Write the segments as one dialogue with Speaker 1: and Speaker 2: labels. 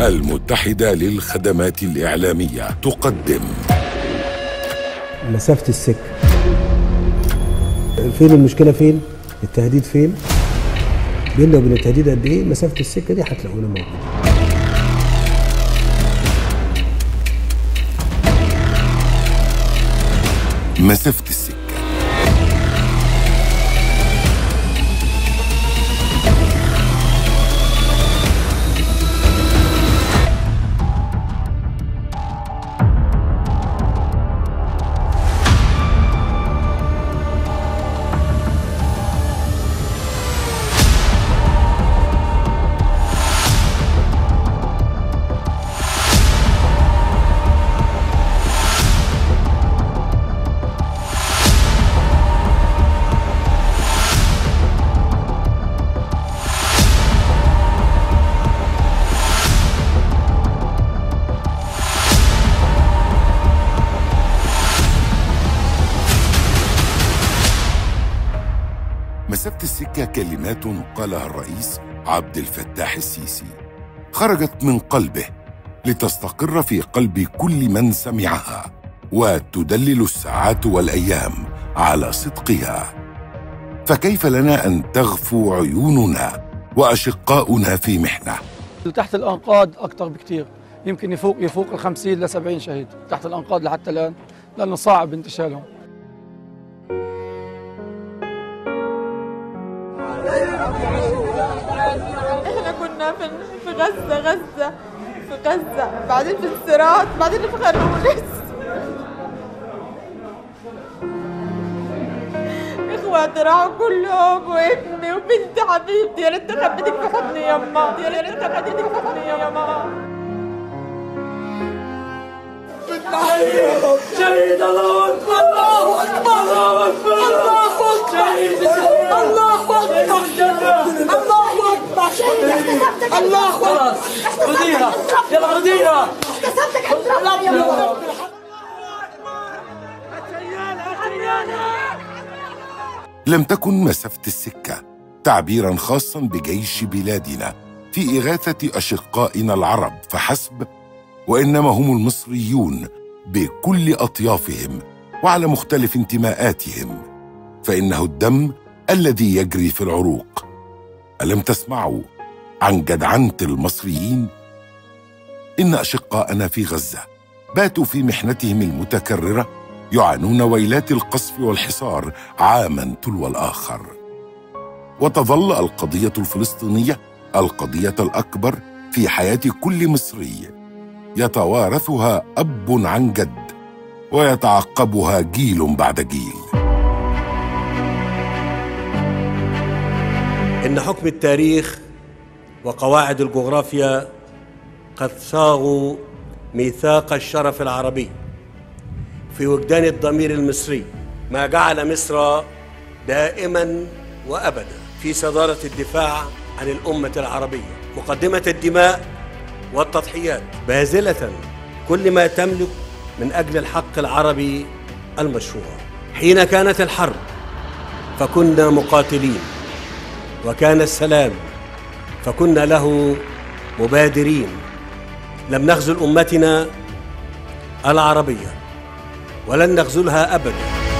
Speaker 1: المتحدة للخدمات الإعلامية تقدم
Speaker 2: مسافة السكة فين المشكلة فين؟ التهديد فين؟ بيننا وبين التهديد قد ايه؟ مسافة السكة دي هتلاقونا موجودة
Speaker 1: مسافة السكة مسافة السكة كلمات قالها الرئيس عبد الفتاح السيسي خرجت من قلبه لتستقر في قلب كل من سمعها وتدلل الساعات والايام على صدقها فكيف لنا ان تغفو عيوننا واشقاؤنا في محنه
Speaker 3: تحت الانقاض اكثر بكثير يمكن يفوق يفوق ال 50 ل 70 شهيد تحت الانقاض لحتى الان لانه صعب انتشالهم
Speaker 4: احنا كنا في في غزة غزة في غزة بعدين في الصراط بعدين في خانونس اخواتي راحوا كلهم وابني وبنتي حبيبتي يا ريت خبيتك في حضني يما يا ريت خبيتك في حضني يما
Speaker 5: شهيد الله اكبر الله اكبر الله اكبر الله اكبر شهيد الله اكبر الله اكبر الله اكبر خذيها يلا خذيها
Speaker 1: لم تكن مسافة السكة تعبيرا خاصا بجيش بلادنا في إغاثة أشقائنا العرب فحسب وإنما هم المصريون بكل أطيافهم وعلى مختلف انتماءاتهم فإنه الدم الذي يجري في العروق ألم تسمعوا عن جدعنة المصريين؟ إن أشقاءنا في غزة باتوا في محنتهم المتكررة يعانون ويلات القصف والحصار عاما تلو الآخر وتظل القضية الفلسطينية القضية الأكبر في حياة كل مصري يتوارثها أب عن جد ويتعقبها جيل بعد جيل
Speaker 6: إن حكم التاريخ وقواعد الجغرافيا قد صاغوا ميثاق الشرف العربي في وجدان الضمير المصري ما جعل مصر دائما وابدا في صداره الدفاع عن الامه العربيه مقدمه الدماء والتضحيات باذله كل ما تملك من اجل الحق العربي المشروع حين كانت الحرب فكنا مقاتلين وكان السلام فكنا له مبادرين لم نخذل امتنا العربيه ولن نخذلها ابدا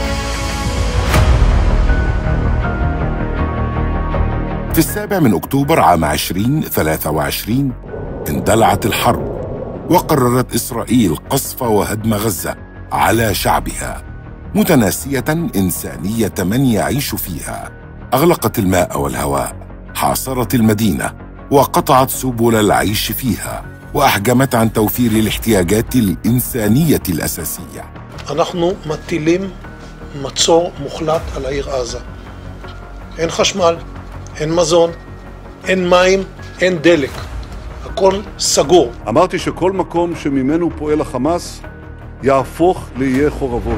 Speaker 1: في السابع من أكتوبر عام 2023 اندلعت الحرب وقررت إسرائيل قصف وهدم غزة على شعبها متناسية إنسانية من يعيش فيها أغلقت الماء والهواء حاصرت المدينة وقطعت سبل العيش فيها وأحجمت عن توفير الاحتياجات الإنسانية الأساسية
Speaker 7: אנחנו מטילים מצור מוחלט על העיר עזה. אין חשמל, אין מזון, אין מים, אין דלק. הכל סגור.
Speaker 8: אמרתי שכל מקום שממנו פועל החמאס יהפוך לאיי חורבות.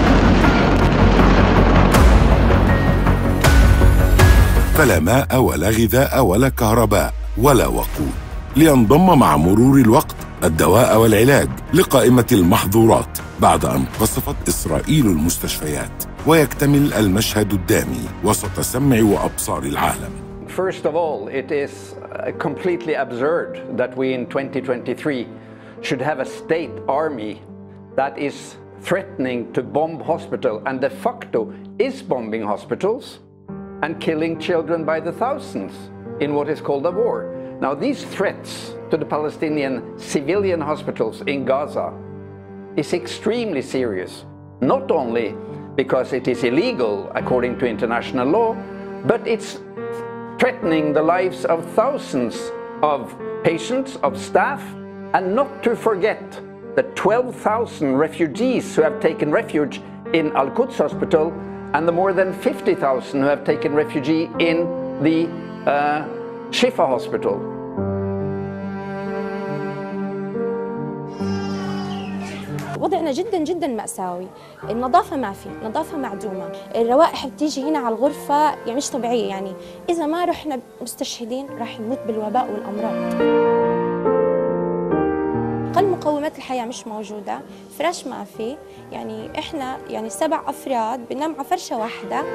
Speaker 1: فلا ماء ولا غذاء ولا كهرباء ولا وقود لينضم مع مرور الوقت الدواء والعلاج لقائمة المحظورات بعد أن قصفت إسرائيل المستشفيات ويكتمل المشهد الدامي وسط سمع وأبصار العالم
Speaker 9: First of all, it is uh, completely absurd that we in 2023 should have a state army that is threatening to bomb hospital and de facto is bombing hospitals and killing children by the thousands in what is called a war. Now, these threats to the Palestinian civilian hospitals in Gaza is extremely serious, not only because it is illegal according to international law, but it's threatening the lives of thousands of patients, of staff, and not to forget the 12,000 refugees who have taken refuge in Al Quds Hospital and the more than 50,000 who have taken refuge in the uh, Shifa Hospital.
Speaker 10: وضعنا جدا جدا مأساوي النظافة ما في نظافة معدومة الروائح بتيجي هنا على الغرفة يعني مش طبيعية يعني إذا ما رحنا مستشهدين راح نموت بالوباء والأمراض أقل مقومات الحياة مش موجودة فراش ما في يعني إحنا يعني سبع أفراد بننام على فرشة واحدة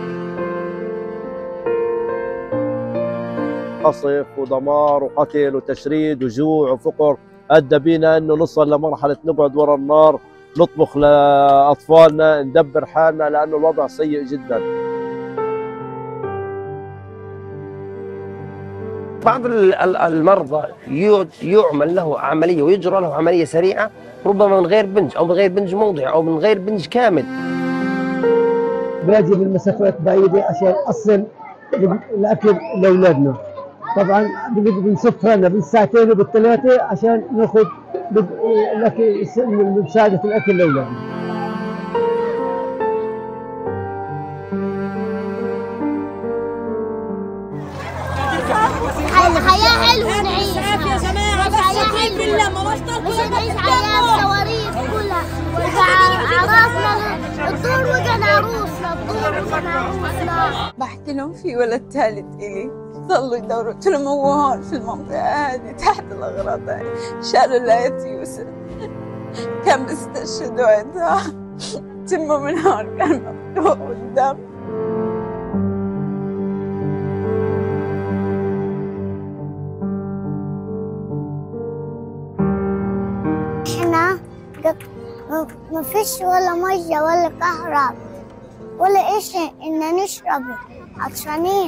Speaker 11: قصف ودمار وقتل وتشريد وجوع وفقر ادى بينا انه نوصل لمرحله نقعد ورا النار نطبخ لاطفالنا ندبر حالنا لانه الوضع سيء جدا
Speaker 12: بعض المرضى يعمل له عمليه ويجرى له عمليه سريعه ربما من غير بنج او من غير بنج موضعي او من غير بنج كامل
Speaker 13: باجي من مسافات بعيده عشان اصل الاكل لاولادنا طبعا بنصف هنا بالساعتين وبالثلاثه عشان ناخذ الاكل مساعده الاكل لاولادنا
Speaker 14: حياة حلوة نعيش يا جماعة بس شاكرين بالله ما بطلتوا مش نعيش حياة صواريخ كلها وقع راسنا الدور وقع عروسنا الدور وقع عروسنا
Speaker 15: بحكي لهم في ولد ثالث إلي ضلوا يدوروا قلت لهم هو هون في المنطقة هذه تحت الأغراض هاي شالوا لاية يوسف كان بيستشهدوا عندها تمه من هون كان مفتوح قدام
Speaker 14: احنا ما فيش ولا مية ولا كهرباء ولا إشي إن نشربه عطشانين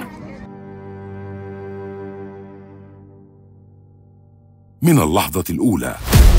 Speaker 1: من اللحظة الأولى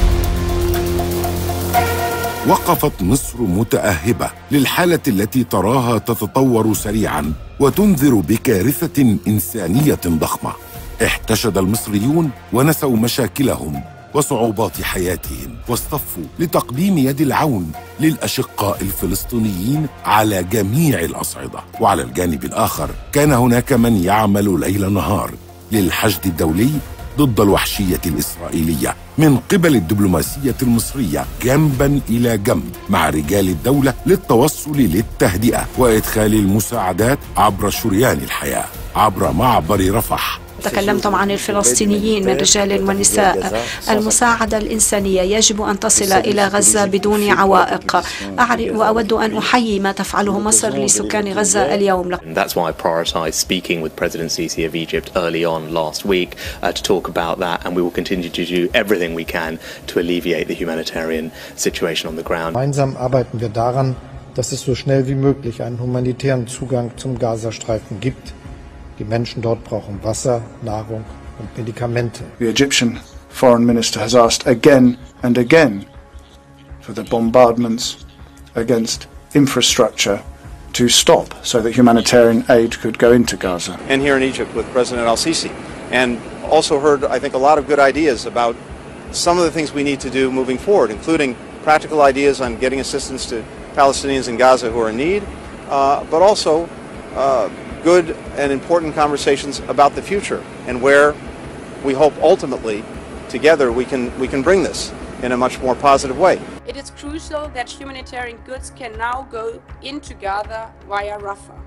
Speaker 1: وقفت مصر متأهبة للحالة التي تراها تتطور سريعا وتنذر بكارثة إنسانية ضخمة احتشد المصريون ونسوا مشاكلهم وصعوبات حياتهم واصطفوا لتقديم يد العون للأشقاء الفلسطينيين على جميع الأصعدة وعلى الجانب الآخر كان هناك من يعمل ليل نهار للحشد الدولي ضد الوحشية الإسرائيلية من قبل الدبلوماسية المصرية جنبا إلى جنب مع رجال الدولة للتوصل للتهدئة وإدخال المساعدات عبر شريان الحياة عبر معبر رفح
Speaker 16: تكلمتم عن الفلسطينيين من رجال ونساء المساعدة الإنسانية يجب أن تصل إلى غزة بدون عوائق وأود أن أحيي ما تفعله مصر لسكان غزة اليوم
Speaker 17: That's why I prioritized speaking with President Sisi of Egypt early on last week uh, to talk about that and we will continue to do everything we can to alleviate the humanitarian situation on the ground.
Speaker 18: Gemeinsam arbeiten wir daran, dass es so schnell wie möglich einen humanitären Zugang zum Gazastreifen gibt. Die Menschen dort brauchen Wasser, Nahrung und Medikamente.
Speaker 19: The Egyptian foreign minister has asked again and again for the bombardments against infrastructure to stop so that humanitarian aid could go into Gaza.
Speaker 20: And here in Egypt with President Al Sisi. And also heard, I think, a lot of good ideas about some of the things we need to do moving forward, including practical ideas on getting assistance to Palestinians in Gaza who are in need, uh, but also uh, good and important conversations about the future and where we hope ultimately together we can we can bring this in a much more positive way.
Speaker 21: It is crucial that humanitarian goods can now go into Gaza via Rafah.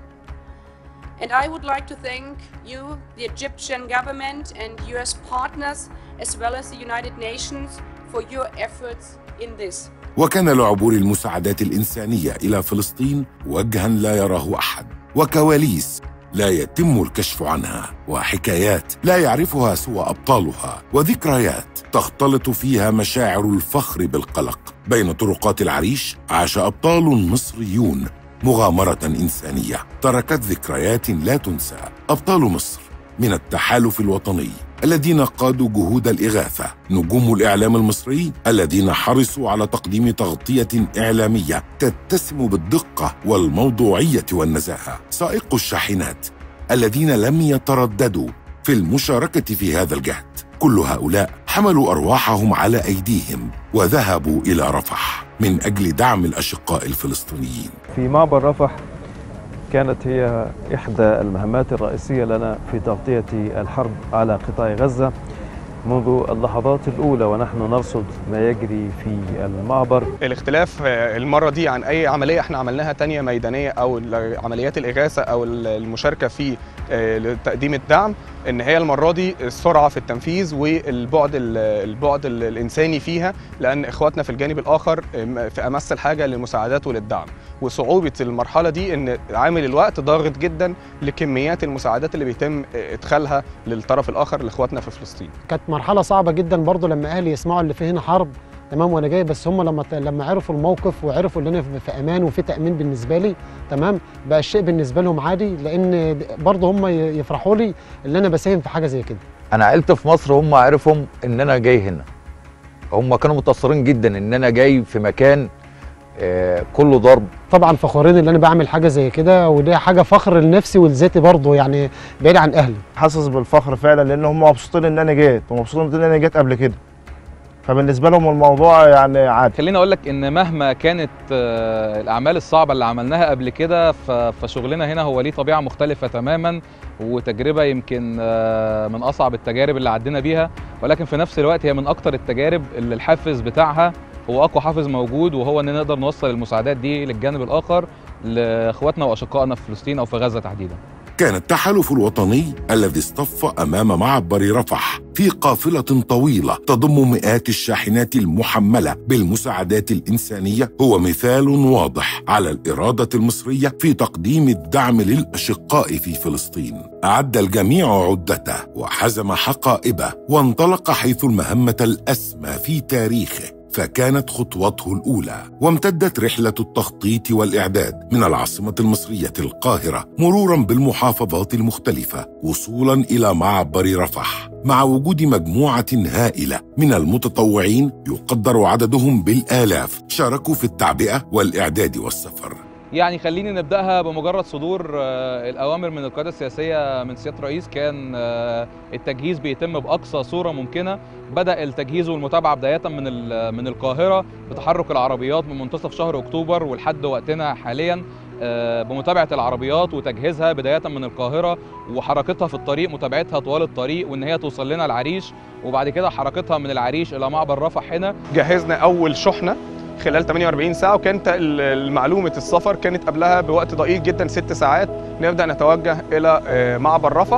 Speaker 21: And I would like to thank you, the Egyptian government and US partners, as well as the United Nations, for your efforts in this.
Speaker 1: وكان لعبور المساعدات الإنسانية إلى فلسطين وجها لا يراه أحد وكواليس لا يتم الكشف عنها وحكايات لا يعرفها سوى ابطالها وذكريات تختلط فيها مشاعر الفخر بالقلق بين طرقات العريش عاش ابطال مصريون مغامره انسانيه تركت ذكريات لا تنسى ابطال مصر من التحالف الوطني الذين قادوا جهود الإغاثة نجوم الإعلام المصري الذين حرصوا على تقديم تغطية إعلامية تتسم بالدقة والموضوعية والنزاهة سائقو الشاحنات الذين لم يترددوا في المشاركة في هذا الجهد كل هؤلاء حملوا أرواحهم على أيديهم وذهبوا إلى رفح من أجل دعم الأشقاء الفلسطينيين
Speaker 2: في معبر رفح كانت هي إحدى المهمات الرئيسية لنا في تغطية الحرب على قطاع غزة منذ اللحظات الأولى ونحن نرصد ما يجري في المعبر
Speaker 22: الاختلاف المرة دي عن أي عملية احنا عملناها تانية ميدانية أو عمليات الإغاثة أو المشاركة في تقديم الدعم ان هي المره دي السرعه في التنفيذ والبعد البعد الانساني فيها لان اخواتنا في الجانب الاخر في امس الحاجه للمساعدات وللدعم وصعوبه المرحله دي ان عامل الوقت ضاغط جدا لكميات المساعدات اللي بيتم ادخالها للطرف الاخر لاخواتنا في فلسطين
Speaker 23: كانت مرحله صعبه جدا برضو لما اهلي يسمعوا اللي في هنا حرب تمام وانا جاي بس هم لما لما عرفوا الموقف وعرفوا ان انا في امان وفي تامين بالنسبه لي تمام بقى الشيء بالنسبه لهم عادي لان برضه هم يفرحوا لي ان انا بساهم في حاجه زي كده
Speaker 24: انا عيلتي في مصر هم عرفهم ان انا جاي هنا هم كانوا متاثرين جدا ان انا جاي في مكان آه كله ضرب
Speaker 23: طبعا فخورين ان انا بعمل حاجه زي كده ودي حاجه فخر لنفسي ولذاتي برضه يعني بعيد عن اهلي
Speaker 25: حاسس بالفخر فعلا لان هم مبسوطين ان انا جيت ومبسوطين ان انا جيت قبل كده فبالنسبه لهم الموضوع يعني عادي
Speaker 26: خليني اقول لك ان مهما كانت الاعمال الصعبه اللي عملناها قبل كده فشغلنا هنا هو ليه طبيعه مختلفه تماما وتجربه يمكن من اصعب التجارب اللي عدينا بيها ولكن في نفس الوقت هي من اكتر التجارب اللي الحافز بتاعها هو اقوى حافز موجود وهو ان نقدر نوصل المساعدات دي للجانب الاخر لاخواتنا واشقائنا في فلسطين او في غزه تحديدا
Speaker 1: كان التحالف الوطني الذي اصطف امام معبر رفح في قافله طويله تضم مئات الشاحنات المحمله بالمساعدات الانسانيه هو مثال واضح على الاراده المصريه في تقديم الدعم للاشقاء في فلسطين اعد الجميع عدته وحزم حقائبه وانطلق حيث المهمه الاسمى في تاريخه فكانت خطوته الاولى وامتدت رحله التخطيط والاعداد من العاصمه المصريه القاهره مرورا بالمحافظات المختلفه وصولا الى معبر رفح مع وجود مجموعه هائله من المتطوعين يقدر عددهم بالالاف شاركوا في التعبئه والاعداد والسفر
Speaker 26: يعني خليني نبداها بمجرد صدور الاوامر من القياده السياسيه من سياده الرئيس كان التجهيز بيتم باقصى صوره ممكنه بدا التجهيز والمتابعه بدايه من من القاهره بتحرك العربيات من منتصف شهر اكتوبر ولحد وقتنا حاليا بمتابعه العربيات وتجهيزها بدايه من القاهره وحركتها في الطريق متابعتها طوال الطريق وان هي توصل لنا العريش وبعد كده حركتها من العريش الى معبر رفح هنا
Speaker 22: جهزنا اول شحنه خلال 48 ساعه وكانت معلومه السفر كانت قبلها بوقت دقيق جدا ست ساعات نبدا نتوجه الى معبر رفح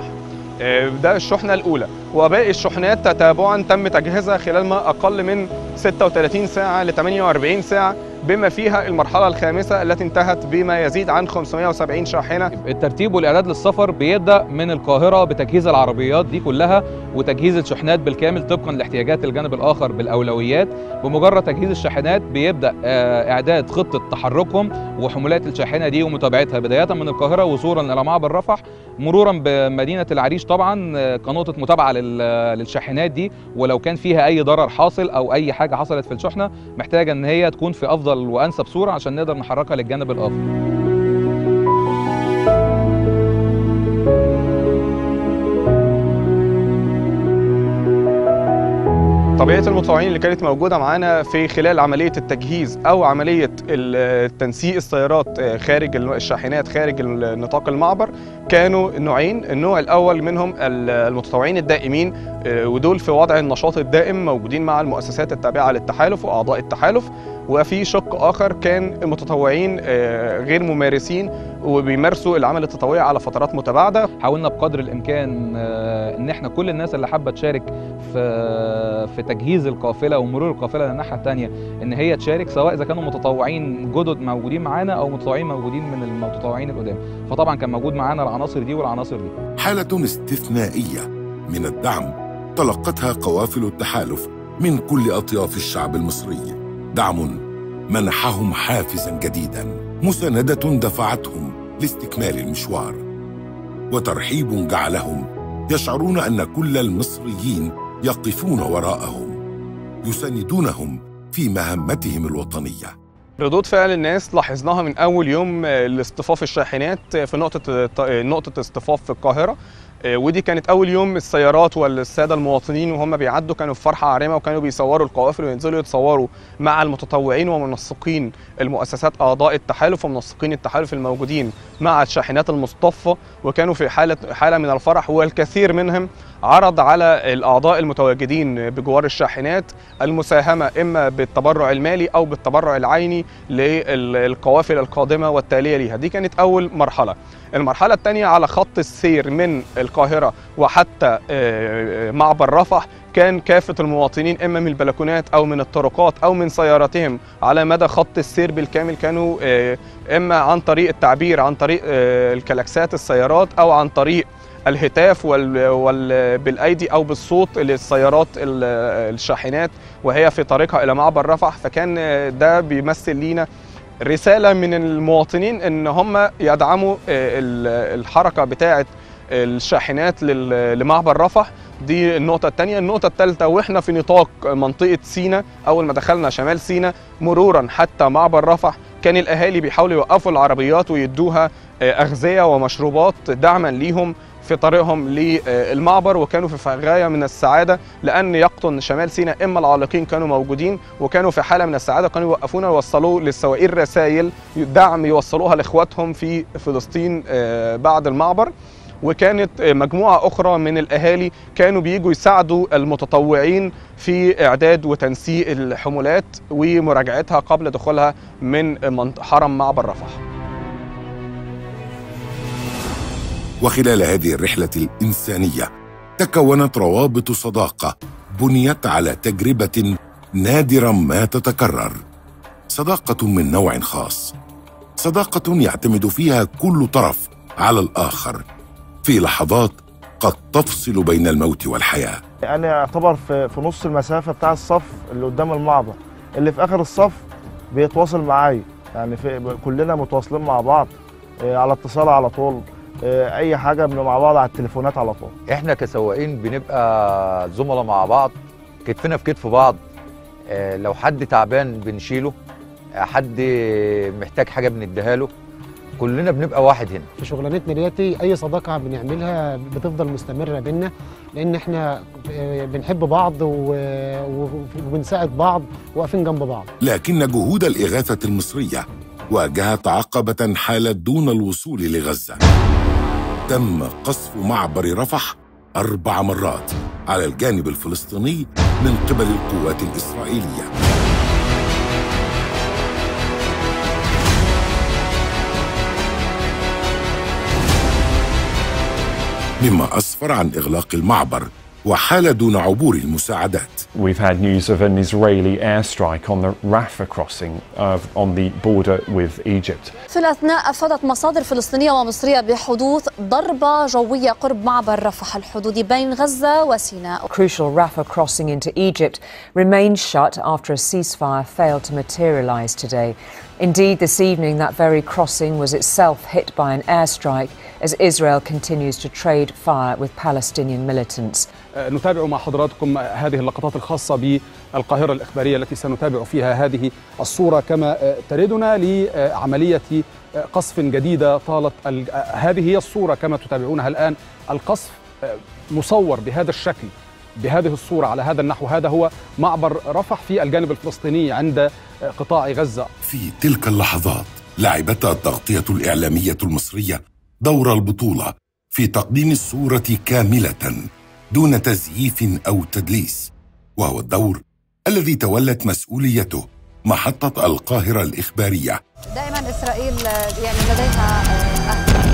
Speaker 22: ده الشحنه الاولى وباقي الشحنات تتابعا تم تجهيزها خلال ما اقل من 36 ساعه ل 48 ساعه بما فيها المرحله الخامسه التي انتهت بما يزيد عن 570 شاحنه
Speaker 26: الترتيب والاعداد للسفر بيبدا من القاهره بتجهيز العربيات دي كلها وتجهيز الشحنات بالكامل طبقا لاحتياجات الجانب الاخر بالاولويات بمجرد تجهيز الشاحنات بيبدا اعداد خطه تحركهم وحمولات الشاحنه دي ومتابعتها بدايه من القاهره وصولا الى معبر رفح مرورا بمدينه العريش طبعا كنقطه متابعه للشاحنات دي ولو كان فيها اي ضرر حاصل او اي حاجه حصلت في الشحنه محتاجه ان هي تكون في افضل وانسب صوره عشان نقدر نحركها للجانب الاخر
Speaker 22: طبيعه المتطوعين اللي كانت موجوده معانا في خلال عمليه التجهيز او عمليه تنسيق السيارات خارج الشاحنات خارج نطاق المعبر كانوا نوعين النوع الاول منهم المتطوعين الدائمين ودول في وضع النشاط الدائم موجودين مع المؤسسات التابعه للتحالف واعضاء التحالف وفي شق اخر كان المتطوعين آه، غير ممارسين وبيمارسوا العمل التطوعي على فترات متباعده
Speaker 26: حاولنا بقدر الامكان آه، ان احنا كل الناس اللي حابه تشارك في في تجهيز القافله ومرور القافله للناحيه الثانيه ان هي تشارك سواء اذا كانوا متطوعين جدد موجودين معانا او متطوعين موجودين من المتطوعين القدام فطبعا كان موجود معانا العناصر دي والعناصر دي
Speaker 1: حالة استثنائية من الدعم تلقتها قوافل التحالف من كل أطياف الشعب المصري دعم منحهم حافزا جديدا مساندة دفعتهم لاستكمال المشوار وترحيب جعلهم يشعرون أن كل المصريين يقفون وراءهم يساندونهم في مهمتهم الوطنيه
Speaker 22: ردود فعل الناس لاحظناها من اول يوم آه، لاصطفاف الشاحنات في نقطه آه، نقطه اصطفاف في القاهره آه، ودي كانت اول يوم السيارات والساده المواطنين وهم بيعدوا كانوا في فرحه عارمه وكانوا بيصوروا القوافل وينزلوا يتصوروا مع المتطوعين ومنسقين المؤسسات اعضاء التحالف ومنسقين التحالف الموجودين مع الشاحنات المصطفى وكانوا في حاله حاله من الفرح والكثير منهم عرض على الاعضاء المتواجدين بجوار الشاحنات المساهمه اما بالتبرع المالي او بالتبرع العيني للقوافل القادمه والتاليه ليها دي كانت اول مرحله المرحله الثانيه على خط السير من القاهره وحتى آه، معبر رفح كان كافة المواطنين إما من البلكونات أو من الطرقات أو من سياراتهم على مدى خط السير بالكامل كانوا آه، إما عن طريق التعبير عن طريق آه، الكلاكسات السيارات أو عن طريق الهتاف وال... وال... بالايدي او بالصوت للسيارات ال- الشاحنات وهي في طريقها الى معبر رفح فكان ده بيمثل لينا رساله من المواطنين ان هم يدعموا ال- الحركه بتاعه الشاحنات لل- لمعبر رفح دي النقطة الثانية، النقطة الثالثة واحنا في نطاق منطقة سينا أول ما دخلنا شمال سينا مرورا حتى معبر رفح كان الأهالي بيحاولوا يوقفوا العربيات ويدوها أغذية ومشروبات دعما ليهم في طريقهم للمعبر وكانوا في غايه من السعاده لان يقطن شمال سيناء اما العالقين كانوا موجودين وكانوا في حاله من السعاده كانوا يوقفونا يوصلوا للسواقين رسائل دعم يوصلوها لاخواتهم في فلسطين آه، بعد المعبر وكانت مجموعة أخرى من الأهالي كانوا بيجوا يساعدوا المتطوعين في إعداد وتنسيق الحمولات ومراجعتها قبل دخولها من منط- حرم معبر رفح
Speaker 1: وخلال هذه الرحلة الإنسانية تكونت روابط صداقة بنيت على تجربة نادرا ما تتكرر صداقة من نوع خاص صداقة يعتمد فيها كل طرف على الآخر في لحظات قد تفصل بين الموت والحياة
Speaker 25: انا اعتبر في, في نص المسافه بتاع الصف اللي قدام المعبر اللي في اخر الصف بيتواصل معايا يعني في كلنا متواصلين مع بعض آه، على اتصال على طول آه، اي حاجه بنبقى مع بعض على التليفونات على طول
Speaker 24: احنا كسواقين بنبقى زملاء مع بعض كتفنا في كتف بعض آه، لو حد تعبان بنشيله آه، حد محتاج حاجه بنديها له كلنا بنبقى واحد هنا
Speaker 23: في شغلانتنا دياتي اي صداقه بنعملها بتفضل مستمره بينا لان احنا آه، بنحب بعض و- و- وبنساعد بعض واقفين جنب بعض
Speaker 1: لكن جهود الإغاثة المصرية واجهت عقبة حالت دون الوصول لغزة تم قصف معبر رفح أربع مرات على الجانب الفلسطيني من قبل القوات الإسرائيلية مما أسفر عن إغلاق المعبر وحال دون عبور المساعدات
Speaker 3: We've had news of an Israeli airstrike on the Rafah crossing of, on the border with Egypt.
Speaker 4: في الأثناء أفادت مصادر فلسطينية ومصرية بحدوث ضربة جوية قرب معبر رفح الحدودي بين غزة وسيناء
Speaker 5: Crucial Rafah crossing into Egypt remains shut after a ceasefire failed to materialise today. Indeed, this evening, that very crossing was itself hit by an airstrike as Israel continues to trade fire with Palestinian militants.
Speaker 6: نتابع مع حضراتكم هذه اللقطات الخاصة بالقاهرة الإخبارية التي سنتابع فيها هذه الصورة كما تردنا لعملية قصف جديدة طالت ال- هذه هي الصورة كما تتابعونها الآن القصف مصور بهذا الشكل بهذه الصورة على هذا النحو هذا هو معبر رفح في الجانب الفلسطيني عند قطاع غزة
Speaker 1: في تلك اللحظات لعبت التغطية الإعلامية المصرية دور البطولة في تقديم الصورة كاملة دون تزييف أو تدليس وهو الدور الذي تولت مسؤوليته محطة القاهرة الإخبارية
Speaker 7: دائما اسرائيل يعني لديها اهداف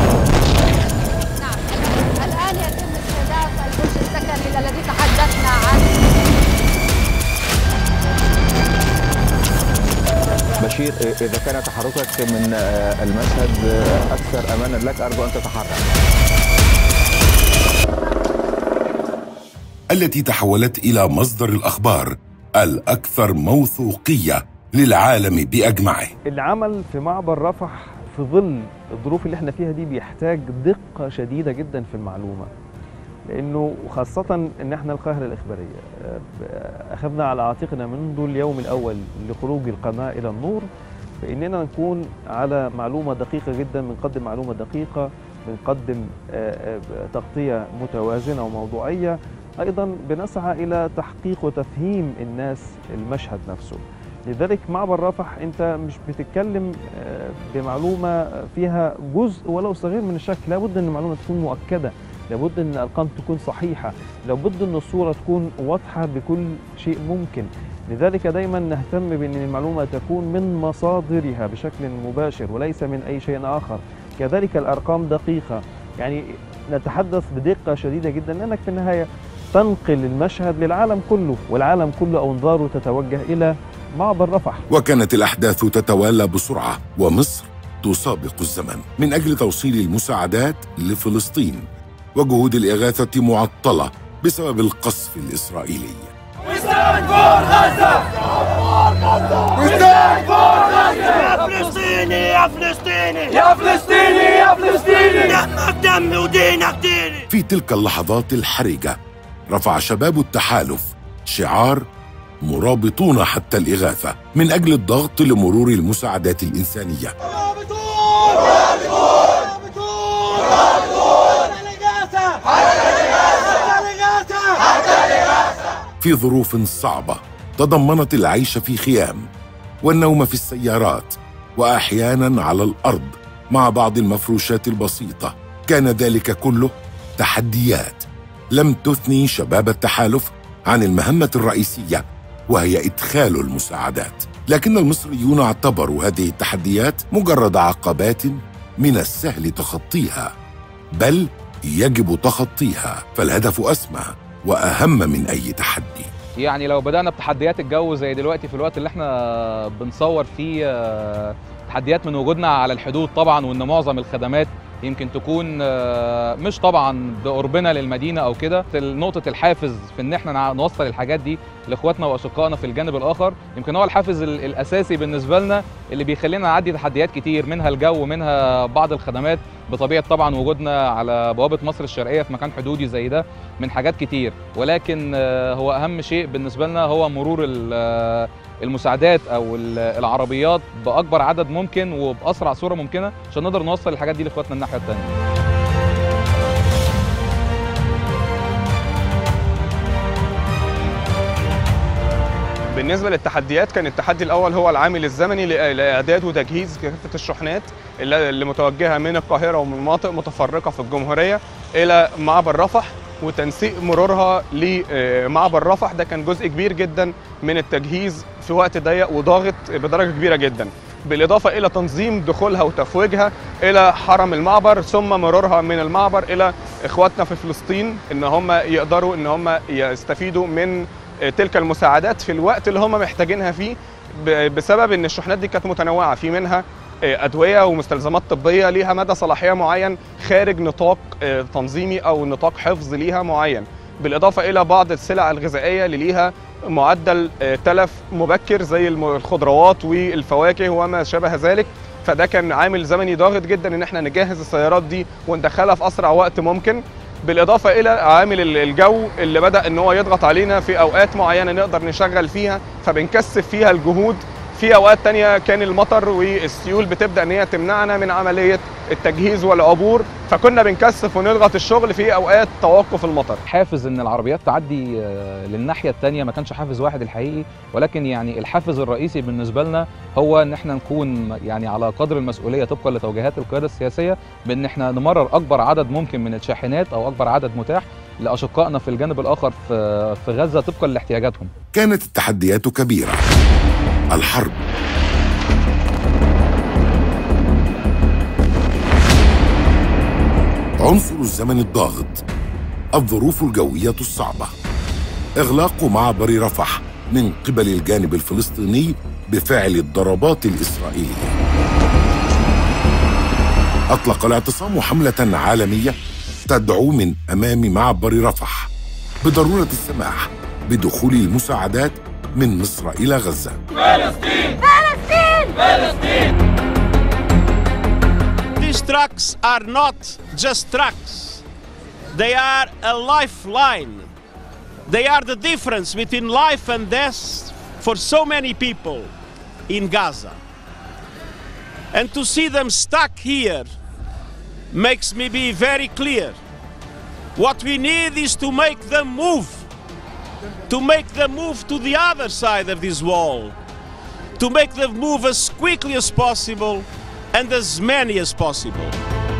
Speaker 7: نعم الان يتم استهداف الجيش السكني الذي تحدثنا عنه
Speaker 8: بشير إذا كان تحركك من المشهد أكثر أمانا لك أرجو أن تتحرك
Speaker 1: التي تحولت إلى مصدر الأخبار الأكثر موثوقية للعالم بأجمعه
Speaker 2: العمل في معبر رفح في ظل الظروف اللي احنا فيها دي بيحتاج دقة شديدة جدا في المعلومة لأنه خاصة إن احنا القاهرة الإخبارية أخذنا على عاتقنا منذ اليوم الأول لخروج القناة إلى النور بإننا نكون على معلومة دقيقة جدا بنقدم معلومة دقيقة بنقدم تغطية متوازنة وموضوعية أيضا بنسعى إلى تحقيق وتفهيم الناس المشهد نفسه لذلك معبر رفح أنت مش بتتكلم بمعلومة فيها جزء ولو صغير من الشك لابد أن المعلومة تكون مؤكدة لابد أن الأرقام تكون صحيحة لابد أن الصورة تكون واضحة بكل شيء ممكن لذلك دايما نهتم بأن المعلومة تكون من مصادرها بشكل مباشر وليس من أي شيء آخر كذلك الأرقام دقيقة يعني نتحدث بدقة شديدة جدا لأنك في النهاية تنقل المشهد للعالم كله والعالم كله أنظاره تتوجه إلى معبر رفح
Speaker 1: وكانت الأحداث تتوالى بسرعة ومصر تسابق الزمن من أجل توصيل المساعدات لفلسطين وجهود الإغاثة معطلة بسبب القصف الإسرائيلي
Speaker 9: يا فلسطيني يا فلسطيني يا فلسطيني يا فلسطيني دمك دمي ودينك ديني
Speaker 1: في تلك اللحظات الحرجة رفع شباب التحالف شعار مرابطون حتى الإغاثة من أجل الضغط لمرور المساعدات الإنسانية في ظروف صعبة تضمنت العيش في خيام والنوم في السيارات وأحيانا على الأرض مع بعض المفروشات البسيطة كان ذلك كله تحديات لم تثني شباب التحالف عن المهمة الرئيسية وهي إدخال المساعدات لكن المصريون اعتبروا هذه التحديات مجرد عقبات من السهل تخطيها بل يجب تخطيها فالهدف أسمى وأهم من أي تحدي
Speaker 26: يعني لو بدأنا بتحديات الجو زي دلوقتي في الوقت اللي احنا بنصور فيه آه، تحديات من وجودنا على الحدود طبعا وان معظم الخدمات يمكن تكون آه، مش طبعا بقربنا للمدينه او كده نقطه الحافز في ان احنا نع- نوصل الحاجات دي لاخواتنا واشقائنا في الجانب الاخر يمكن هو الحافز ال- الاساسي بالنسبه لنا اللي بيخلينا نعدي تحديات كتير منها الجو منها بعض الخدمات بطبيعه طبعا وجودنا على بوابه مصر الشرقيه في مكان حدودي زي ده من حاجات كتير ولكن آه، هو اهم شيء بالنسبه لنا هو مرور ال- آه، المساعدات او ال- العربيات باكبر عدد ممكن وباسرع صوره ممكنه عشان نقدر نوصل الحاجات دي لاخواتنا الناحيه الثانيه
Speaker 22: بالنسبه للتحديات كان التحدي الاول هو العامل الزمني لإ- لاعداد وتجهيز كافه الشحنات اللي اللي متوجهه من القاهره ومن مناطق متفرقه في الجمهوريه الى معبر رفح وتنسيق مرورها لمعبر رفح ده كان جزء كبير جدا من التجهيز في وقت ضيق وضاغط بدرجه كبيره جدا بالاضافه الى تنظيم دخولها وتفويجها الى حرم المعبر ثم مرورها من المعبر الى اخواتنا في فلسطين ان هم يقدروا ان هم يستفيدوا من تلك المساعدات في الوقت اللي هم محتاجينها فيه ب- بسبب ان الشحنات دي كانت متنوعه في منها ادويه ومستلزمات طبيه ليها مدى صلاحيه معين خارج نطاق آه، تنظيمي او نطاق حفظ ليها معين بالاضافه الى بعض السلع الغذائيه اللي ليها معدل آه، تلف مبكر زي الم- الخضروات والفواكه وما شابه ذلك فده كان عامل زمني ضاغط جدا ان احنا نجهز السيارات دي وندخلها في اسرع وقت ممكن بالاضافه الى عامل ال- الجو اللي بدا ان هو يضغط علينا في اوقات معينه نقدر نشغل فيها فبنكثف فيها الجهود في اوقات تانية كان المطر والسيول بتبدا ان هي تمنعنا من عمليه التجهيز والعبور فكنا بنكثف ونضغط الشغل في اوقات توقف المطر
Speaker 26: حافز ان العربيات تعدي آه، للناحيه الثانيه ما كانش حافز واحد الحقيقي ولكن يعني الحافز الرئيسي بالنسبه لنا هو ان احنا نكون يعني على قدر المسؤوليه طبقا لتوجيهات القياده السياسيه بان احنا نمرر اكبر عدد ممكن من الشاحنات او اكبر عدد متاح لاشقائنا في الجانب الاخر في في غزه طبقا لاحتياجاتهم
Speaker 1: كانت التحديات كبيرة الحرب عنصر الزمن الضاغط الظروف الجوية الصعبة إغلاق معبر رفح من قبل الجانب الفلسطيني بفعل الضربات الإسرائيلية أطلق الاعتصام حملة عالمية تدعو من أمام معبر رفح بضرورة السماح بدخول المساعدات من مصر إلى غزة
Speaker 9: فلسطين فلسطين فلسطين
Speaker 10: These trucks are not just trucks. They are a lifeline. They are the difference between life and death for so many people in Gaza. And to see them stuck here makes me be very clear. What we need is to make them move, to make them move to the other side of this wall, to make them move as quickly as possible and as many as possible.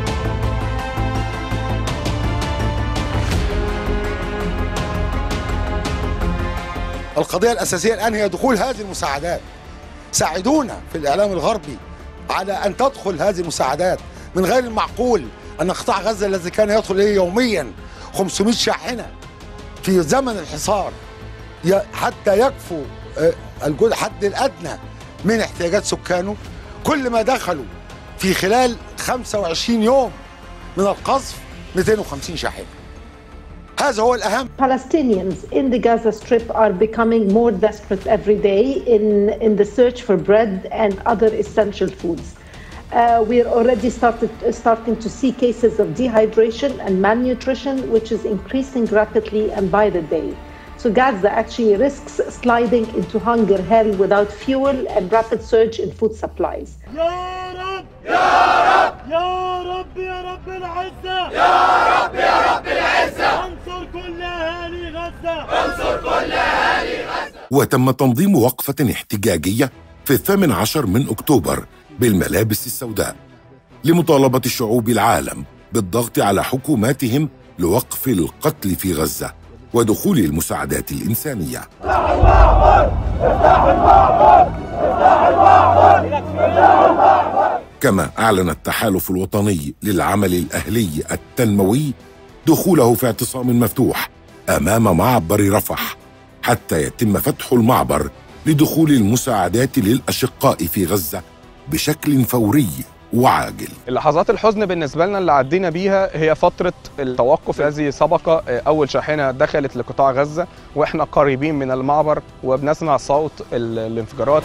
Speaker 11: القضية الأساسية الآن هي دخول هذه المساعدات ساعدونا في الإعلام الغربي على أن تدخل هذه المساعدات من غير المعقول أن قطاع غزة الذي كان يدخل إليه يوميا 500 شاحنة في زمن الحصار ي- حتى يكفوا آه، الجزء الحد الأدنى من احتياجات سكانه كل ما دخلوا في خلال 25 يوم من القصف 250 شاحنة هذا هو الأهم
Speaker 12: Palestinians in the Gaza Strip are becoming more desperate every day in, in the search for bread and other essential foods. Uh, we're already started, starting to see cases of dehydration and malnutrition, which is increasing rapidly and by the day. So Gaza actually risks sliding into hunger hell without fuel and rapid surge in food supplies.
Speaker 9: يا رب يا رب يا رب يا رب العزة يا رب يا رب العزة انصر كل أهالي غزة انصر كل أهالي غزة
Speaker 1: وتم تنظيم وقفة احتجاجية في الثامن عشر من أكتوبر بالملابس السوداء لمطالبة شعوب العالم بالضغط على حكوماتهم لوقف القتل في غزة ودخول المساعدات الإنسانية
Speaker 9: افتح المعبر افتح المعبر افتح المعبر افتح المعبر
Speaker 1: كما أعلن التحالف الوطني للعمل الأهلي التنموي دخوله في اعتصام مفتوح أمام معبر رفح حتى يتم فتح المعبر لدخول المساعدات للأشقاء في غزة بشكل فوري وعاجل
Speaker 22: لحظات الحزن بالنسبه لنا اللي عدينا بيها هي فتره التوقف الذي سبق آه، اول شاحنه دخلت لقطاع غزه واحنا قريبين من المعبر وبنسمع صوت ال- الانفجارات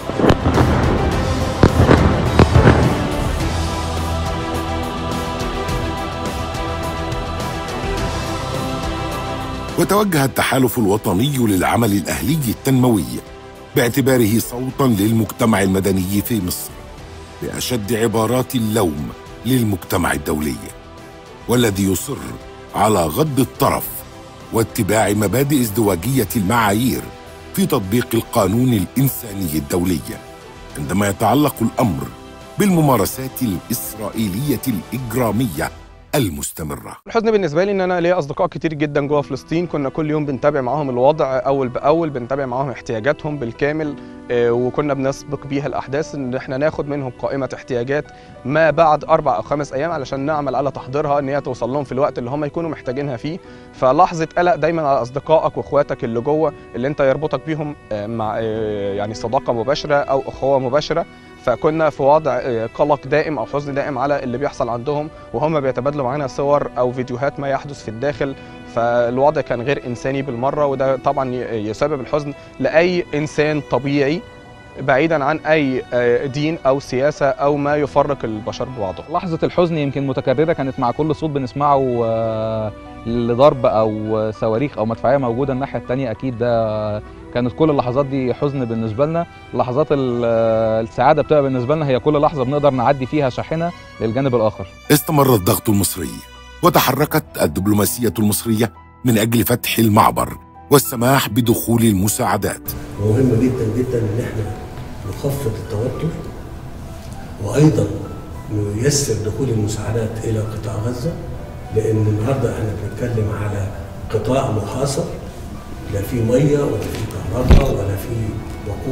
Speaker 1: وتوجه التحالف الوطني للعمل الأهلي التنموي باعتباره صوتا للمجتمع المدني في مصر بأشد عبارات اللوم للمجتمع الدولي والذي يصر على غض الطرف واتباع مبادئ ازدواجية المعايير في تطبيق القانون الإنساني الدولي عندما يتعلق الأمر بالممارسات الإسرائيلية الإجرامية المستمرة
Speaker 22: الحزن بالنسبه لي ان انا ليا اصدقاء كتير جدا جوه فلسطين كنا كل يوم بنتابع معاهم الوضع اول باول بنتابع معاهم احتياجاتهم بالكامل آه، وكنا بنسبق بيها الاحداث ان احنا ناخد منهم قائمه احتياجات ما بعد اربع او خمس ايام علشان نعمل على تحضيرها ان هي توصل لهم في الوقت اللي هم يكونوا محتاجينها فيه فلحظه قلق دايما على اصدقائك واخواتك اللي جوه اللي انت يربطك بيهم آه، مع آه، يعني صداقه مباشره او اخوه مباشره فكنا في وضع آه، قلق دائم او حزن دائم على اللي بيحصل عندهم وهم بيتبادلوا معانا صور او فيديوهات ما يحدث في الداخل فالوضع كان غير انساني بالمره وده طبعا ي- يسبب الحزن لاي انسان طبيعي بعيدا عن اي آه، دين او سياسه او ما يفرق البشر ببعضهم
Speaker 26: لحظة الحزن يمكن متكررة كانت مع كل صوت بنسمعه آه، لضرب أو صواريخ أو مدفعية موجودة الناحية التانية أكيد ده كانت كل اللحظات دي حزن بالنسبة لنا لحظات ال- آه، السعادة بتبقى بالنسبة لنا هي كل لحظة بنقدر نعدي فيها شاحنة للجانب الآخر
Speaker 1: استمر الضغط المصري وتحركت الدبلوماسية المصرية من أجل فتح المعبر والسماح بدخول المساعدات
Speaker 13: مهم جدا جدا ان احنا نخفض التوتر وايضا نيسر دخول المساعدات الى قطاع غزه لان النهارده احنا بنتكلم على قطاع محاصر لا فيه ميه ولا فيه كهرباء ولا فيه وقود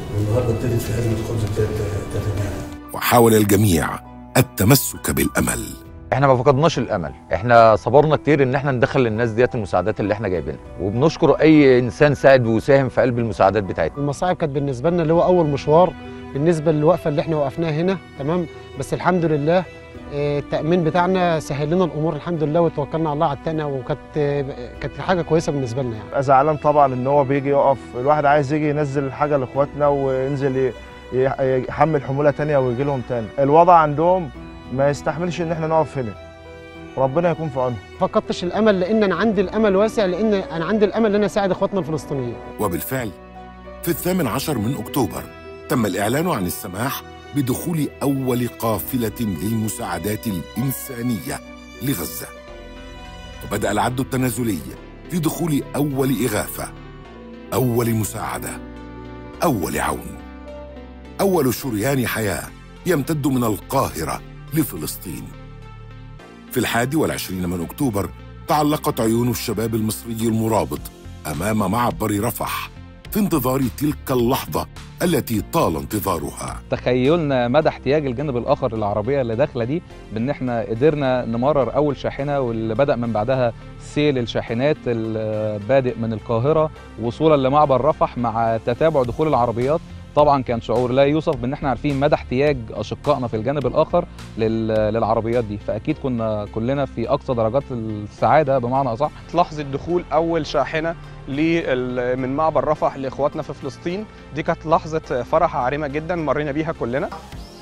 Speaker 13: والنهارده ابتدت في ازمه خبز تتداعى
Speaker 1: وحاول الجميع التمسك بالامل
Speaker 24: احنا ما فقدناش الامل احنا صبرنا كتير ان احنا ندخل للناس ديت المساعدات اللي احنا جايبينها وبنشكر اي انسان ساعد وساهم في قلب المساعدات بتاعتنا
Speaker 23: المصاعب كانت بالنسبه لنا اللي هو اول مشوار بالنسبه للوقفه اللي احنا وقفناها هنا تمام بس الحمد لله آه، التامين بتاعنا سهل لنا الامور الحمد لله وتوكلنا على الله عتقنا وكانت آه، كانت حاجه كويسه بالنسبه لنا يعني
Speaker 25: زعلان طبعا ان هو بيجي يقف الواحد عايز يجي ينزل الحاجه لاخواتنا وينزل ي- ي- يحمل حموله تانية ويجي لهم تاني الوضع عندهم ما يستحملش ان احنا نقف هنا ربنا يكون في عونهم
Speaker 23: فقدتش الامل لان انا عندي الامل واسع لان انا عندي الامل ان انا اساعد اخواتنا الفلسطينيين
Speaker 1: وبالفعل في الثامن عشر من أكتوبر تم الإعلان عن السماح بدخول أول قافلة للمساعدات الإنسانية لغزة وبدأ العد التنازلي لدخول أول إغاثة أول مساعدة أول عون أول شريان حياة يمتد من القاهرة لفلسطين في الحادي والعشرين من أكتوبر تعلقت عيون الشباب المصري المرابط أمام معبر رفح في انتظار تلك اللحظة التي طال انتظارها
Speaker 26: تخيلنا مدى احتياج الجانب الاخر للعربيه اللي داخله دي بان احنا قدرنا نمرر اول شاحنه واللي بدا من بعدها سيل الشاحنات البادئ من القاهره وصولا لمعبر رفح مع تتابع دخول العربيات طبعا كان شعور لا يوصف بان احنا عارفين مدى احتياج اشقائنا في الجانب الاخر لل- للعربيات دي فاكيد كنا كلنا في اقصى درجات السعاده بمعنى اصح
Speaker 22: لحظه دخول اول شاحنه لل- من معبر رفح لاخواتنا في فلسطين دي كانت لحظه فرح عارمه جدا مرينا بيها كلنا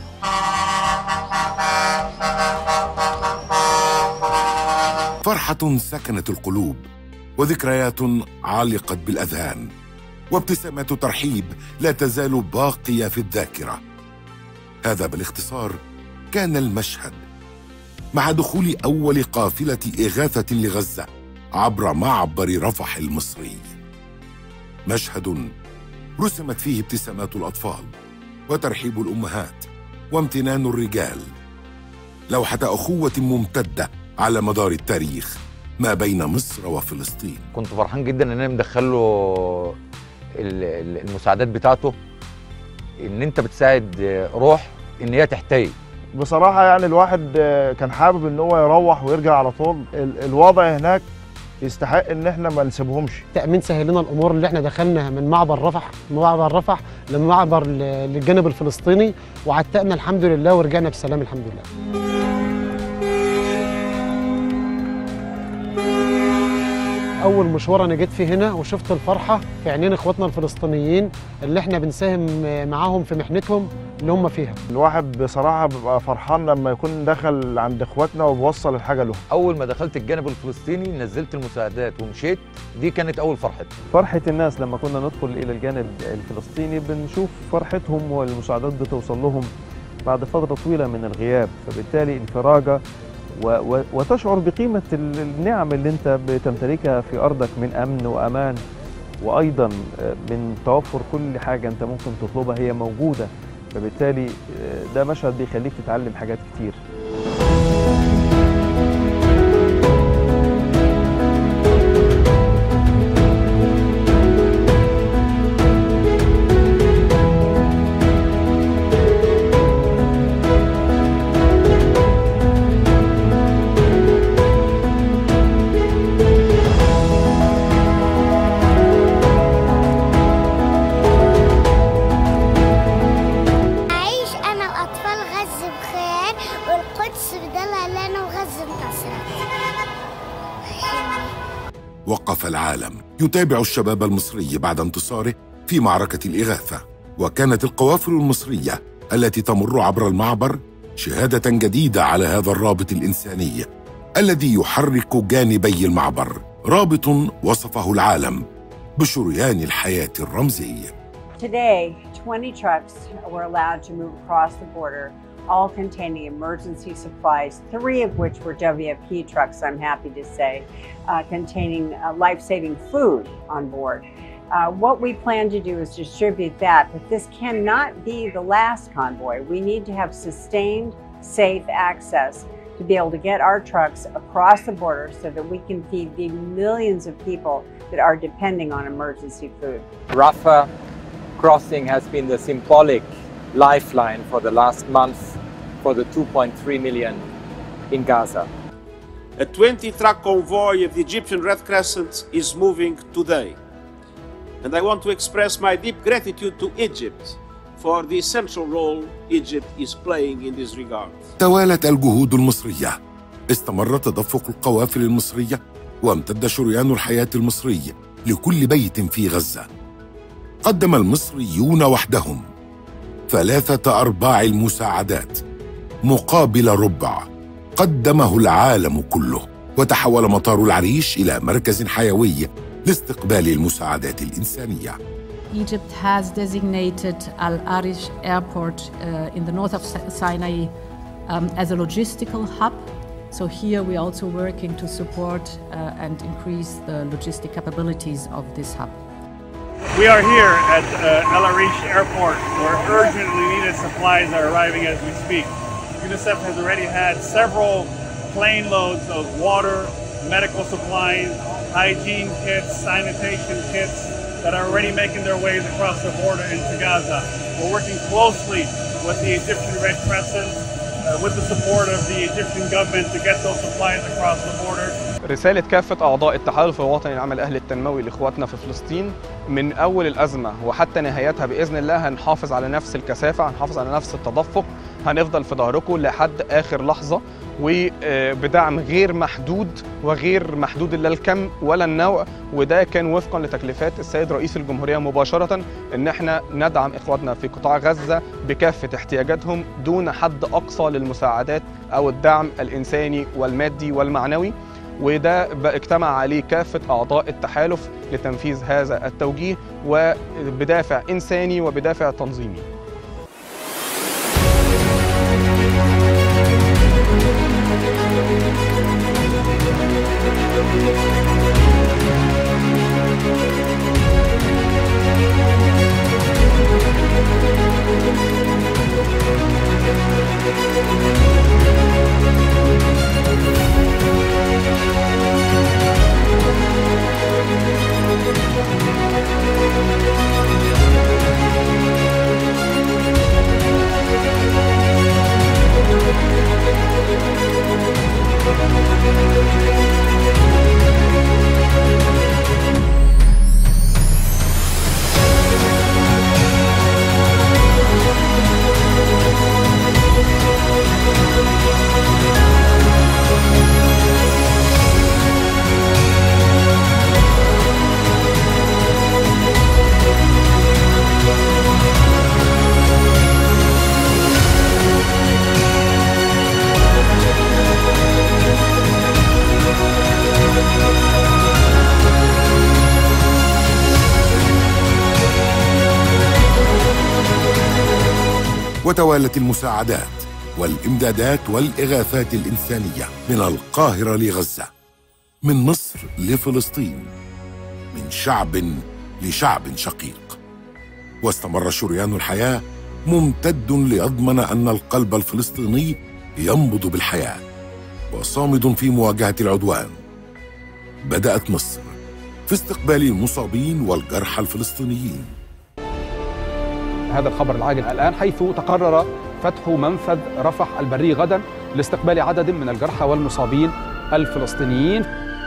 Speaker 1: فرحة سكنت القلوب وذكريات علقت بالأذهان وابتسامات ترحيب لا تزال باقية في الذاكرة هذا بالاختصار كان المشهد مع دخول أول قافلة إغاثة لغزة عبر معبر رفح المصري مشهد رسمت فيه ابتسامات الأطفال وترحيب الأمهات وامتنان الرجال لوحة أخوة ممتدة على مدار التاريخ ما بين مصر وفلسطين
Speaker 24: كنت فرحان جدا ان انا مدخل له ال- ال- المساعدات بتاعته ان انت بتساعد روح ان هي تحتاج
Speaker 25: بصراحة يعني الواحد آه، كان حابب ان هو يروح ويرجع على طول ال- الوضع هناك يستحق ان احنا ما نسيبهمش
Speaker 23: التامين سهل لنا الامور اللي احنا دخلنا من معبر رفح من معبر رفح لمعبر ل- للجانب الفلسطيني وعتقنا الحمد لله ورجعنا بسلام الحمد لله اول مشوار انا جيت فيه هنا وشفت الفرحه في عينين اخواتنا الفلسطينيين اللي احنا بنساهم معاهم في محنتهم اللي هم فيها
Speaker 25: الواحد بصراحة بيبقى فرحان لما يكون دخل عند اخواتنا وبوصل الحاجة لهم
Speaker 24: اول ما دخلت الجانب الفلسطيني نزلت المساعدات ومشيت دي كانت اول فرحتي
Speaker 2: فرحة الناس لما كنا ندخل إلى الجانب الفلسطيني بنشوف فرحتهم والمساعدات بتوصل لهم بعد فترة طويلة من الغياب فبالتالي انفراجة و و وتشعر بقيمة ال- النعم اللي أنت بتمتلكها في أرضك من أمن وأمان وأيضا آه، من توفر كل حاجة أنت ممكن تطلبها هي موجودة فبالتالي آه، ده مشهد بيخليك تتعلم حاجات كتير
Speaker 14: أعيش أنا وأطفال غزة بخير والقدس بدلها لنا وغزة انتصرت
Speaker 1: وقف العالم يتابع الشباب المصري بعد انتصاره في معركة الإغاثة وكانت القوافل المصرية التي تمر عبر المعبر شهادة جديدة على هذا الرابط الإنساني الذي يحرك جانبي المعبر رابط وصفه العالم بشريان الحياة الرمزي
Speaker 15: Today, 20 trucks were allowed to move across the border, all containing emergency supplies, three of which were WFP trucks, I'm happy to say, uh, containing uh, life saving food on board. Uh, what we plan to do is distribute that, but this cannot be the last convoy. We need to have sustained, safe access to be able to get our trucks across the border so that we can feed the millions of people that are depending on emergency food.
Speaker 24: Rafah
Speaker 16: crossing has been the symbolic lifeline for the last month for the 2.3 million in Gaza.
Speaker 10: A 20 truck convoy of the Egyptian Red Crescent is moving today. And I want to express my deep gratitude to Egypt for the essential role Egypt is playing in this regard.
Speaker 1: توالت الجهود المصرية استمر تدفق القوافل المصرية وامتد شريان الحياة المصري لكل بيت في غزة قدم المصريون وحدهم ثلاثة أرباع المساعدات مقابل ربع قدمه العالم كله وتحول مطار العريش إلى مركز حيوي لاستقبال المساعدات الإنسانية
Speaker 17: Egypt has designated Al Arish Airport uh, in the north of Sinai um, as a logistical hub. So here we are also working to support uh, and increase the logistic capabilities of this hub.
Speaker 18: We are here at uh, El Arish Airport where urgently needed supplies are arriving as we speak. UNICEF has already had several plane loads of water, medical supplies, hygiene kits, sanitation kits that are already making their ways across the border into Gaza. We're working closely with the Egyptian Red Crescent, uh, with the support of the Egyptian government to get those supplies across the border.
Speaker 22: رسالة كافة أعضاء التحالف الوطني للعمل الأهلي التنموي لإخواتنا في فلسطين من أول الأزمة وحتى نهايتها بإذن الله هنحافظ على نفس الكثافة هنحافظ على نفس التدفق هنفضل في ظهركم لحد آخر لحظة وبدعم غير محدود وغير محدود لا الكم ولا النوع وده كان وفقا لتكليفات السيد رئيس الجمهورية مباشرة ان احنا ندعم اخواتنا في قطاع غزة بكافة احتياجاتهم دون حد اقصى للمساعدات او الدعم الانساني والمادي والمعنوي وده اجتمع عليه كافة أعضاء التحالف لتنفيذ هذا التوجيه وبدافع إنساني وبدافع تنظيمي
Speaker 1: وتوالت المساعدات والامدادات والاغاثات الانسانيه من القاهره لغزه من مصر لفلسطين من شعب لشعب شقيق واستمر شريان الحياه ممتد ليضمن ان القلب الفلسطيني ينبض بالحياه وصامد في مواجهه العدوان بدات مصر في استقبال المصابين والجرحى الفلسطينيين
Speaker 6: هذا الخبر العاجل الآن حيث تقرر فتح منفذ رفح البري غدا لاستقبال عدد من الجرحى والمصابين الفلسطينيين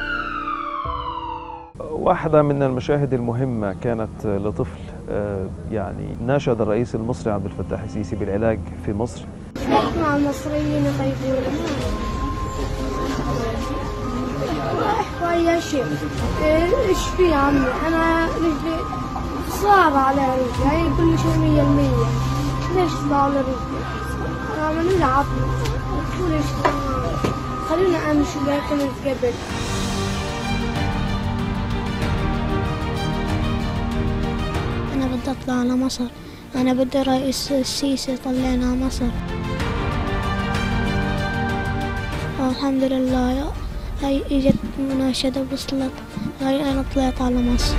Speaker 2: واحدة من المشاهد المهمة كانت لطفل يعني ناشد الرئيس المصري عبد الفتاح السيسي بالعلاج في مصر
Speaker 14: مع المصريين يخيفون ويا شيخ ايش في عمي انا رجلي صعب على رجلي هي كل شيء مية المية ليش صعب على رجلي عملوا لي عظم ليش خلوني امشي زي كنت قبل
Speaker 19: أنا بدي أطلع على مصر أنا بدي رئيس السيسي يطلعنا مصر الحمد لله هاي اجت مناشدة وصلت هاي أنا طلعت على مصر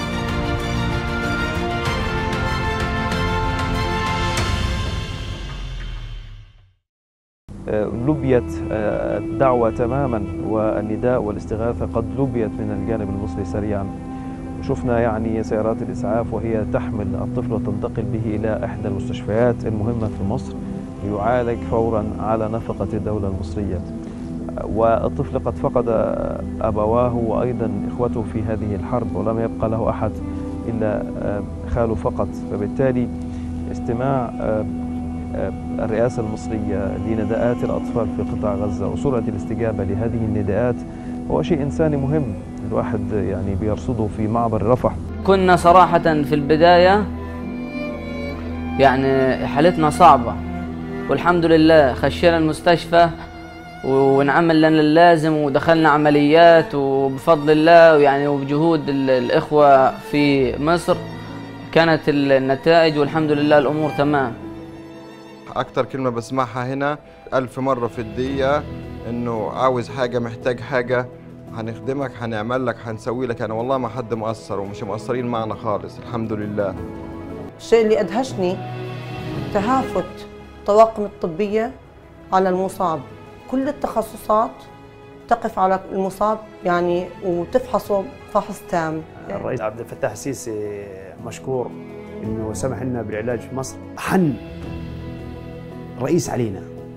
Speaker 2: لبيت الدعوة تماما والنداء والاستغاثة قد لبيت من الجانب المصري سريعا شفنا يعني سيارات الإسعاف وهي تحمل الطفل وتنتقل به إلى إحدى المستشفيات المهمة في مصر ليعالج فورا على نفقة الدولة المصرية والطفل قد فقد أبواه وأيضا إخوته في هذه الحرب ولم يبقى له أحد إلا خاله فقط فبالتالي استماع الرئاسة المصرية لنداءات الأطفال في قطاع غزة وسرعة الاستجابة لهذه النداءات هو شيء إنساني مهم الواحد يعني بيرصده في معبر رفح
Speaker 3: كنا صراحة في البداية يعني حالتنا صعبة والحمد لله خشينا المستشفى ونعمل لنا اللازم ودخلنا عمليات وبفضل الله يعني وبجهود الإخوة في مصر كانت النتائج والحمد لله الأمور تمام
Speaker 4: أكتر كلمة بسمعها هنا ألف مرة في الدقيقة إنه عاوز حاجة محتاج حاجة هنخدمك هنعمل لك هنسوي لك أنا والله ما حد مقصر ومش مقصرين معنا خالص الحمد لله
Speaker 5: الشيء اللي أدهشني تهافت الطواقم الطبية على المصاب كل التخصصات تقف على المصاب يعني وتفحصه فحص تام
Speaker 7: الرئيس عبد الفتاح السيسي مشكور انه سمح لنا بالعلاج في مصر حن رئيس علينا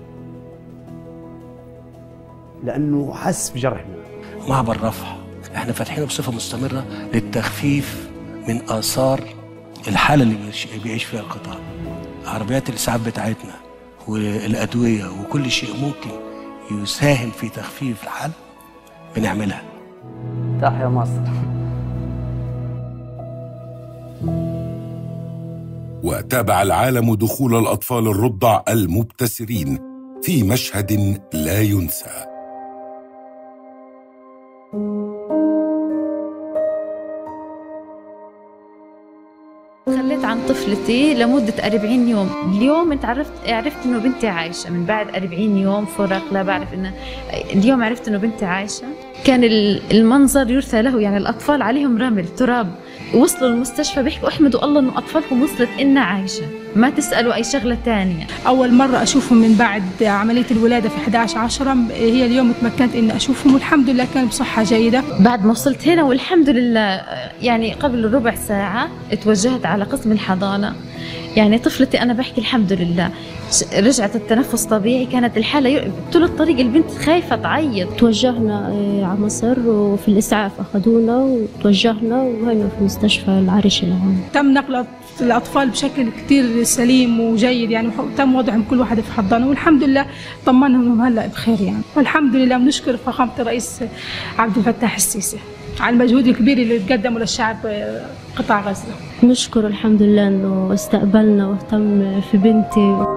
Speaker 7: لانه حس بجرحنا
Speaker 20: معبر رفح احنا فاتحينه بصفه مستمره للتخفيف من اثار الحاله اللي بيعيش فيها القطاع عربيات الاسعاف بتاعتنا والادويه وكل شيء ممكن يساهم في تخفيف الحال بنعملها
Speaker 3: تحيا مصر
Speaker 1: وتابع العالم دخول الأطفال الرضع المبتسرين في مشهد لا ينسى
Speaker 21: تخليت عن طفلتي لمدة 40 يوم اليوم انت عرفت عرفت انه بنتي عايشة من بعد 40 يوم فراق لا بعرف انه اليوم عرفت انه بنتي عايشة كان المنظر يرثى له يعني الاطفال عليهم رمل تراب وصلوا المستشفى بيحكوا احمدوا الله انه اطفالكم وصلت إنا عايشه ما تسالوا اي شغله ثانيه
Speaker 27: اول مره اشوفهم من بعد عمليه الولاده في 11 10 هي اليوم تمكنت اني اشوفهم والحمد لله كان بصحه جيده
Speaker 21: بعد ما وصلت هنا والحمد لله يعني قبل ربع ساعه توجهت على قسم الحضانه يعني طفلتي انا بحكي الحمد لله رجعت التنفس طبيعي كانت الحاله طول الطريق البنت خايفه تعيط
Speaker 19: توجهنا على مصر وفي الاسعاف اخذونا وتوجهنا وهنا في مستشفى العريش العام
Speaker 27: تم نقل الاطفال بشكل كثير سليم وجيد يعني تم وضعهم كل واحد في حضانه والحمد لله طمنهم انهم هلا بخير يعني والحمد لله بنشكر فخامه الرئيس عبد الفتاح السيسي على المجهود الكبير اللي قدمه للشعب قطاع غزه
Speaker 19: نشكر الحمد لله انه استقبلنا واهتم في بنتي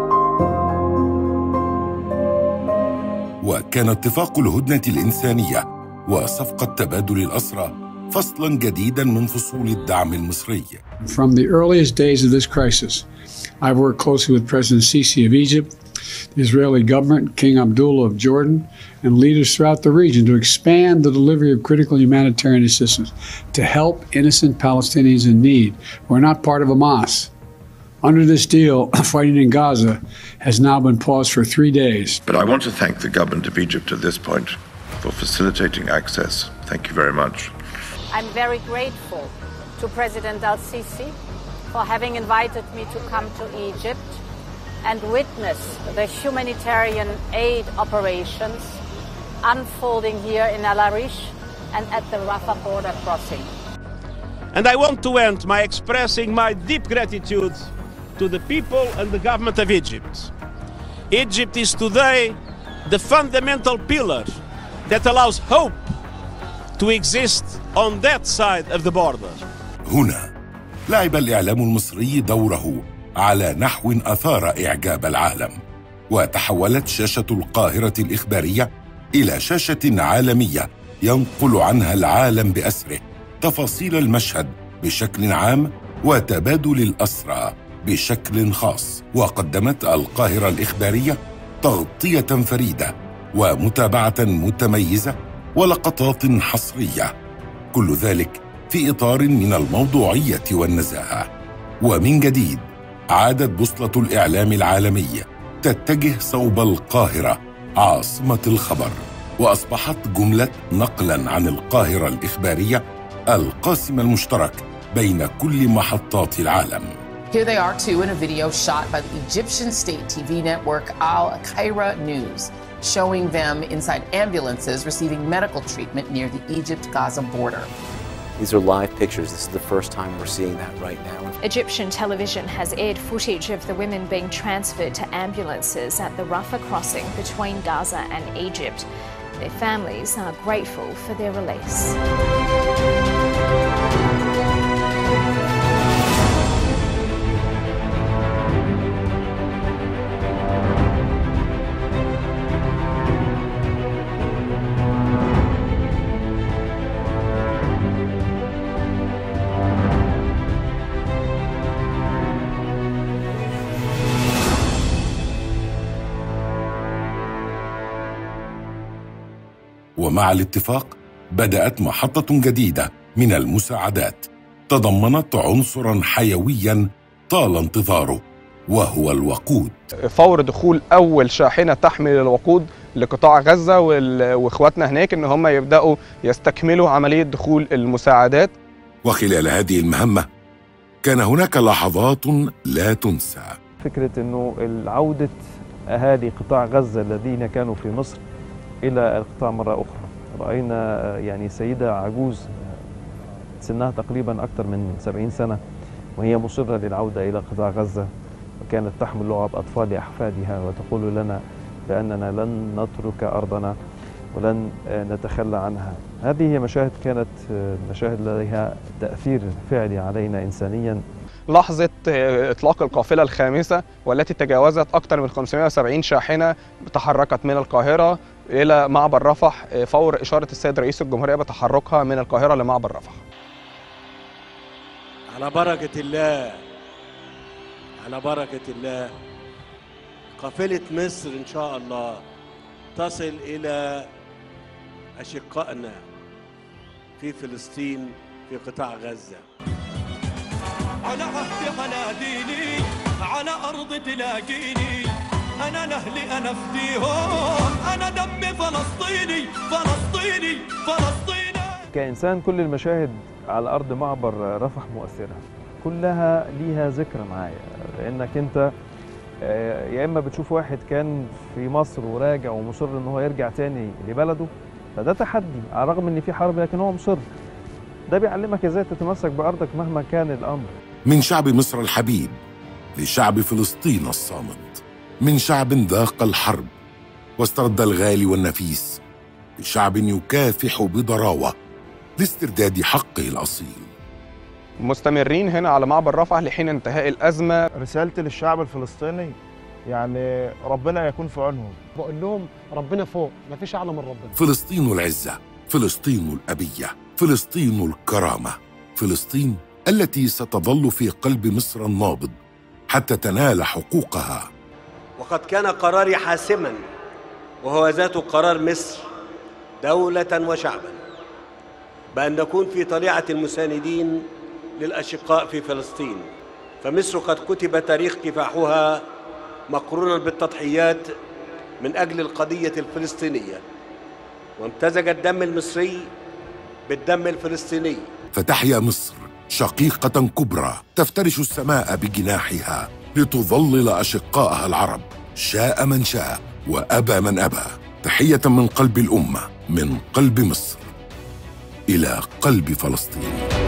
Speaker 1: وكان اتفاق الهدنة الإنسانية وصفقة تبادل الأسرى فصلا جديدا من فصول الدعم المصري.
Speaker 28: From the earliest days of this crisis, I've worked closely with President Sisi of Egypt, the Israeli government, King Abdullah of Jordan, and leaders throughout the region to expand the delivery of critical humanitarian assistance to help innocent Palestinians in need who are not part of Hamas. Under this deal, fighting in Gaza has now been paused for three days.
Speaker 29: But I want to thank the government of Egypt at this point for facilitating access. Thank you very much.
Speaker 30: I'm very grateful to President Al Sisi for having invited me to come to Egypt and witness the humanitarian aid operations unfolding here in Al Arish and at the Rafah border crossing.
Speaker 10: And I want to end by expressing my deep gratitude to the people and the government of Egypt. Egypt is today the fundamental pillar that allows hope to exist on that side of the border.
Speaker 1: هنا لعب الإعلام المصري دوره على نحو أثار إعجاب العالم وتحولت شاشة القاهرة الإخبارية إلى شاشة عالمية ينقل عنها العالم بأسره تفاصيل المشهد بشكل عام وتبادل الأسرى بشكل خاص وقدمت القاهرة الإخبارية تغطية فريدة ومتابعة متميزة ولقطات حصرية كل ذلك في إطار من الموضوعية والنزاهة ومن جديد عادت بوصلة الإعلام العالمي تتجه صوب القاهرة عاصمة الخبر وأصبحت جملة نقلا عن القاهرة الإخبارية القاسم المشترك بين كل محطات العالم
Speaker 8: Here they are too in a video shot by the Egyptian state TV network Al Qaira News, showing them inside ambulances receiving medical treatment near the Egypt Gaza border.
Speaker 9: These are live pictures. This is the first time we're seeing that right now.
Speaker 11: Egyptian television has aired footage of the women being transferred to ambulances at the Rafah crossing between Gaza and Egypt. Their families are grateful for their release.
Speaker 1: ومع الاتفاق بدأت محطة جديدة من المساعدات تضمنت عنصرا حيويا طال انتظاره وهو الوقود
Speaker 22: فور دخول اول شاحنه تحمل الوقود لقطاع غزه وال- واخواتنا هناك ان هم يبداوا يستكملوا عمليه دخول المساعدات
Speaker 1: وخلال هذه المهمة كان هناك لحظات لا تنسى
Speaker 2: فكرة أنه عودة أهالي قطاع غزة الذين كانوا في مصر إلى القطاع مرة أخرى رأينا يعني سيدة عجوز سنها تقريبا أكثر من 70 سنة وهي مصرة للعودة إلى قطاع غزة وكانت تحمل لعب أطفال أحفادها وتقول لنا بأننا لن نترك أرضنا ولن نتخلى عنها هذه هي مشاهد كانت مشاهد لديها تأثير فعلي علينا إنسانيا
Speaker 22: لحظة آه، إطلاق القافلة الخامسة والتي تجاوزت أكثر من 570 شاحنة تحركت من القاهرة إلى معبر رفح آه، فور إشارة السيد رئيس الجمهورية بتحركها من القاهرة لمعبر رفح
Speaker 12: على بركة الله على بركة الله قافلة مصر إن شاء الله تصل إلى أشقائنا في فلسطين في قطاع غزة
Speaker 13: على عهدي على ديني على أرض تلاقيني أنا لأهلي أنا فديهم أنا دمي فلسطيني فلسطيني فلسطيني
Speaker 2: كإنسان كل المشاهد على أرض معبر رفح مؤثرة كلها ليها ذكرى معايا لأنك أنت آه، يا إما بتشوف واحد كان في مصر وراجع ومصر إن هو يرجع تاني لبلده فده تحدي على الرغم إن في حرب لكن هو مصر ده بيعلمك إزاي تتمسك بأرضك مهما كان الأمر
Speaker 1: من شعب مصر الحبيب لشعب فلسطين الصامت من شعب ذاق الحرب واسترد الغالي والنفيس لشعب يكافح بضراوة لاسترداد حقه الأصيل
Speaker 22: مستمرين هنا على معبر رفح لحين انتهاء الأزمة
Speaker 15: رسالتي للشعب الفلسطيني يعني ربنا يكون في عونهم
Speaker 23: بقول لهم ربنا فوق ما فيش اعلى من ربنا
Speaker 1: فلسطين العزة فلسطين الأبية فلسطين الكرامة فلسطين التي ستظل في قلب مصر النابض حتى تنال حقوقها
Speaker 12: وقد كان قراري حاسما وهو ذات قرار مصر دولة وشعبا بأن نكون في طليعة المساندين للأشقاء في فلسطين فمصر قد كتب تاريخ كفاحها مقرونا بالتضحيات من أجل القضية الفلسطينية وامتزج الدم المصري بالدم الفلسطيني
Speaker 1: فتحيا مصر شقيقة كبرى تفترش السماء بجناحها لتظلل أشقائها العرب شاء من شاء وأبى من أبى تحية من قلب الأمة من قلب مصر إلى قلب فلسطين